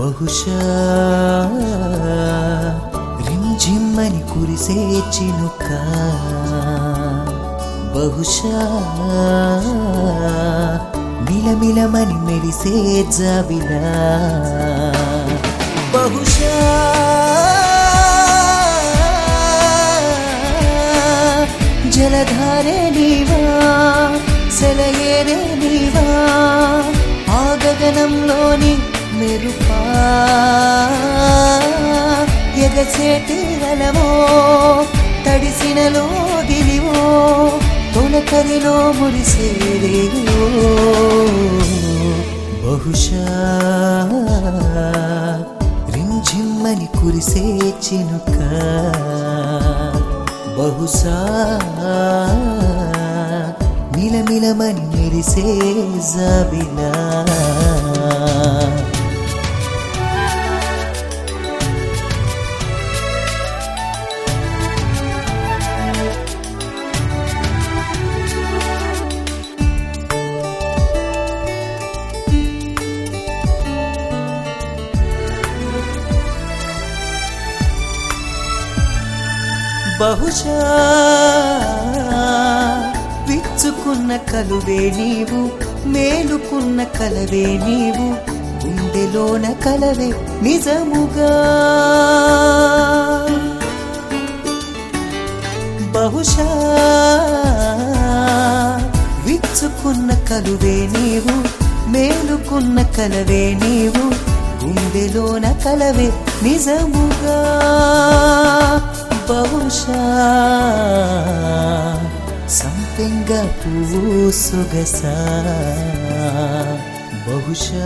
బహుశా రింజిమ్మని కురిసే చినుక బహుశా మిలమిలమని మెరిసే జాబిలా బహుశా జలధారే నీవా సెలయేరే నీవా ఆ గగనంలోని మెరుపా ఎగచేటి గలవో తడిసిన లోగిలివో తొలకరిలో మురిసేరేవో బహుశా రింజిమ్మని కురిసే చినుక బహుశా మిలమిలమని మెరిసే జాబిలా బహుశా విచ్చుకున్న కలువే నీవు మేలుకున్న కలవే నీవు గుండెలోన కలవే నిజముగా బహుశా విచ్చుకున్న కలువే నీవు మేలుకున్న కలవే నీవు గుండెలోన కలవే నిజముగా బహుశా సంపెంగ పువ్వు సొగస బహుశా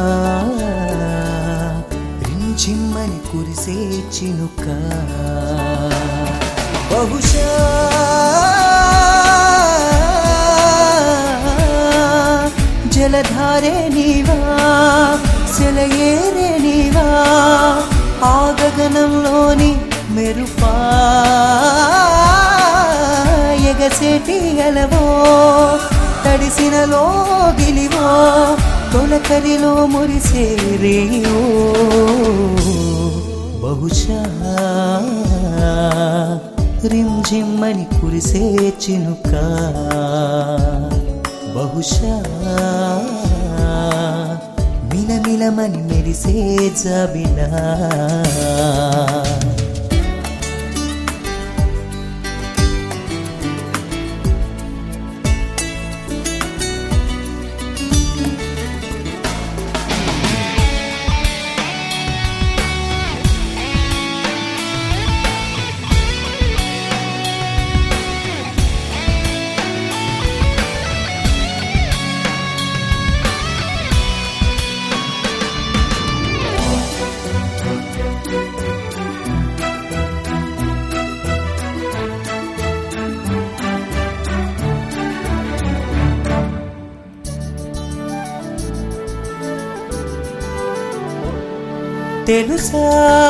రించిమ్మని కురిసే చినుక బహుశా జలధారే నీవా సెలయేరే నీవా ఆ గగనంలోని మెరుపా ఎగసేటి గలవో తడిసిన లోగిలివో తొలకరిలో మురిసేరేయో బహుశా రింజిమ్మని కురిసే చినుక బహుశా మిలమిలమని మెరిసే జాబిలా తెలుసా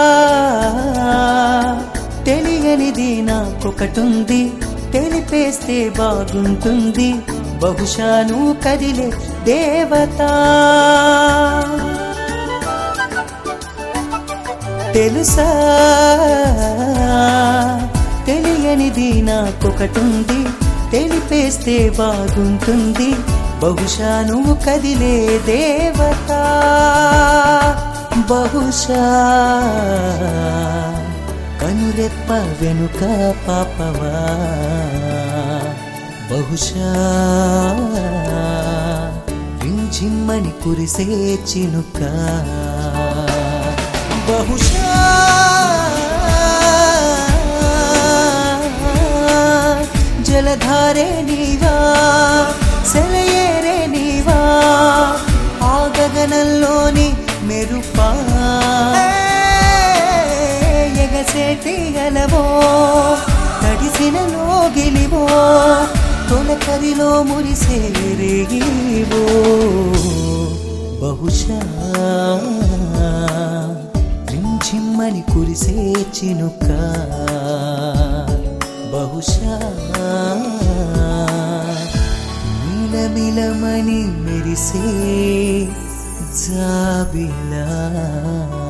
తెలియనిది నాకొకటుంది తెలిపేస్తే బాగుంటుంది బహుశా నువ్వు కదిలే దేవత తెలుసా తెలియనిది నాకొకటుంది తెలిపేస్తే బాగుంటుంది బహుశా నువ్వు కదిలే దేవత బహుశా కనురెప్ప వెనుక పాపవా బహుశా రింజిమ్మని కురిసే చినుక బహుశా జలధారే నీవా సెలయేరే నీవా ఆ గగనంలోని మెరుపా ఎగసేటి గలవో తడిసిన లోగిలివో తొలకరిలో మురిసే రేగివో బహుశా రించిమ్మని కురిసే చినుక బహుశా మిలమిలమని మెరిసే జాబిలా